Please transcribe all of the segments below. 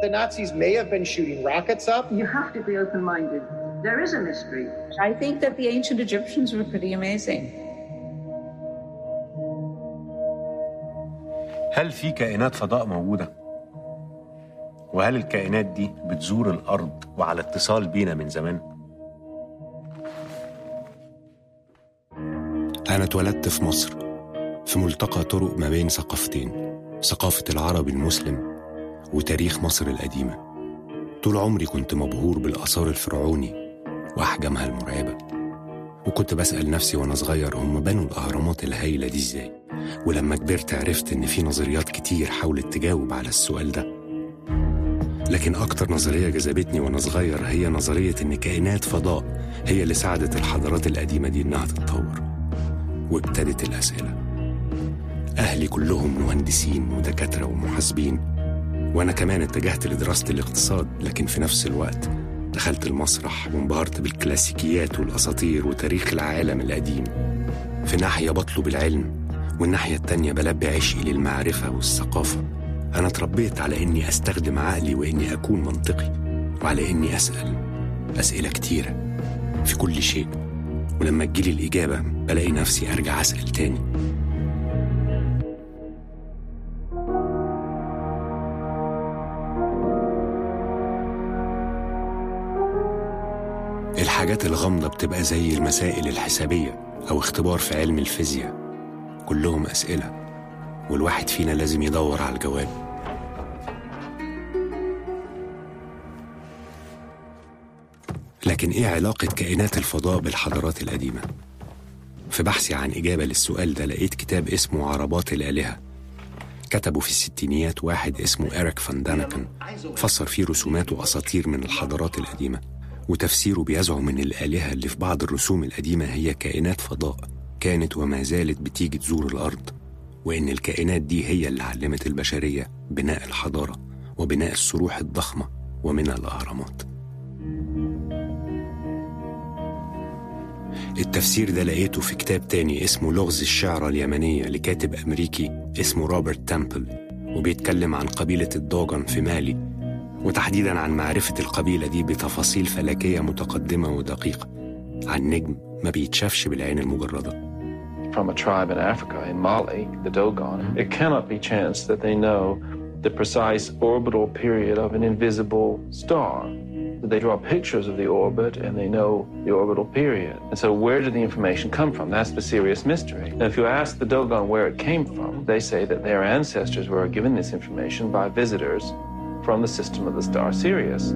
the Nazis may have been shooting rockets up. You have to be open minded. There is a mystery. I think that the ancient Egyptians were pretty amazing. هل في كائنات فضاء موجودة؟ وهل الكائنات دي بتزور الأرض وعلى اتصال بينا من زمان؟ أنا اتولدت في مصر في ملتقى طرق ما بين ثقافتين ثقافة العربي المسلم وتاريخ مصر القديمة طول عمري كنت مبهور بالآثار الفرعوني وأحجامها المرعبة وكنت بسأل نفسي وأنا صغير هم بنوا الأهرامات الهايلة دي إزاي ولما كبرت عرفت إن في نظريات كتير حاولت تجاوب على السؤال ده لكن أكتر نظرية جذبتني وأنا صغير هي نظرية إن كائنات فضاء هي اللي ساعدت الحضارات القديمة دي إنها تتطور وابتدت الأسئلة أهلي كلهم مهندسين ودكاترة ومحاسبين وأنا كمان اتجهت لدراسة الاقتصاد لكن في نفس الوقت دخلت المسرح وانبهرت بالكلاسيكيات والأساطير وتاريخ العالم القديم في ناحية بطلب العلم والناحية التانية بلبي عشقي للمعرفة والثقافة أنا اتربيت على إني أستخدم عقلي وإني أكون منطقي وعلى إني أسأل أسئلة كتيرة في كل شيء ولما تجيلي الإجابة بلاقي نفسي أرجع أسأل تاني الحاجات الغامضة بتبقى زي المسائل الحسابية أو اختبار في علم الفيزياء كلهم أسئلة والواحد فينا لازم يدور على الجواب لكن إيه علاقة كائنات الفضاء بالحضارات القديمة؟ في بحثي عن إجابة للسؤال ده لقيت كتاب اسمه عربات الآلهة كتبه في الستينيات واحد اسمه إريك فان دانكن فسر فيه رسومات وأساطير من الحضارات القديمة وتفسيره بيزعم إن الآلهة اللي في بعض الرسوم القديمة هي كائنات فضاء كانت وما زالت بتيجي تزور الأرض وإن الكائنات دي هي اللي علمت البشرية بناء الحضارة وبناء الصروح الضخمة ومنها الأهرامات التفسير ده لقيته في كتاب تاني اسمه لغز الشعرى اليمنية لكاتب أمريكي اسمه روبرت تامبل وبيتكلم عن قبيلة الدوغن في مالي وتحديدا عن معرفة القبيلة دي بتفاصيل فلكية متقدمة ودقيقة عن نجم ما بيتشافش بالعين المجردة from a tribe in Africa, in Mali, the Dogon, it cannot be chance that they know the precise orbital period of an invisible star. They draw pictures of the orbit and they know the orbital period. And so, where did the information come from? That's the serious mystery. Now, if you ask the Dogon where it came from, they say that their ancestors were given this information by visitors from the system of the star Sirius.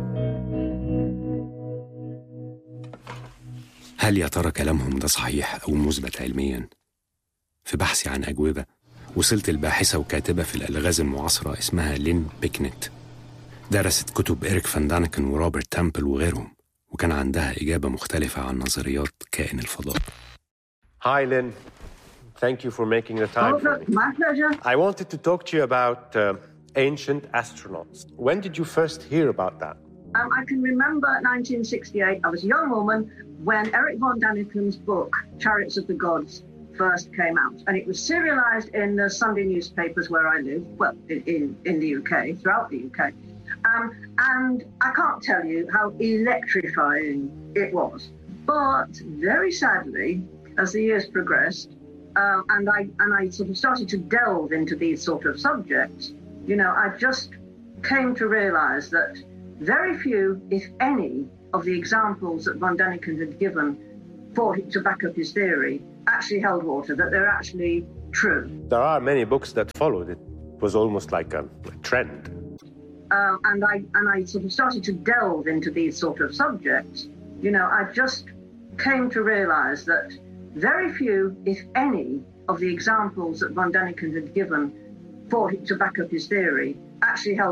هل يا ترى كلامهم ده صحيح أو مثبت علميا؟ في بحثي عن أجوبة وصلت الباحثة وكاتبة في الألغاز المعاصرة اسمها لين بيكنت درست كتب إريك فان دانكن وروبرت تامبل وغيرهم وكان عندها إجابة مختلفة عن نظريات كائن الفضاء Hi, Lynn. Thank you for making the time Oh, for look, me. my pleasure. I wanted to talk to you about uh, ancient astronauts. When did you first hear about that? Um, I can remember 1968. I was a young woman when Eric von Daniken's book, Chariots of the Gods, first came out. And it was serialized in the Sunday newspapers where I live, well, in, in, in the UK, throughout the UK. Um, and I can't tell you how electrifying it was. But very sadly, as the years progressed, um, and I and I sort of started to delve into these sort of subjects, you know, I just came to realise that very few, if any, of the examples that von Daniken had given for to back up his theory actually held water. That they're actually true. There are many books that followed it. It was almost like a, a trend. um, and I and I sort of started to delve into these sort of subjects, you know, I just came to realise that very few, if any, of the examples that von Daniken had given for to back up his theory actually held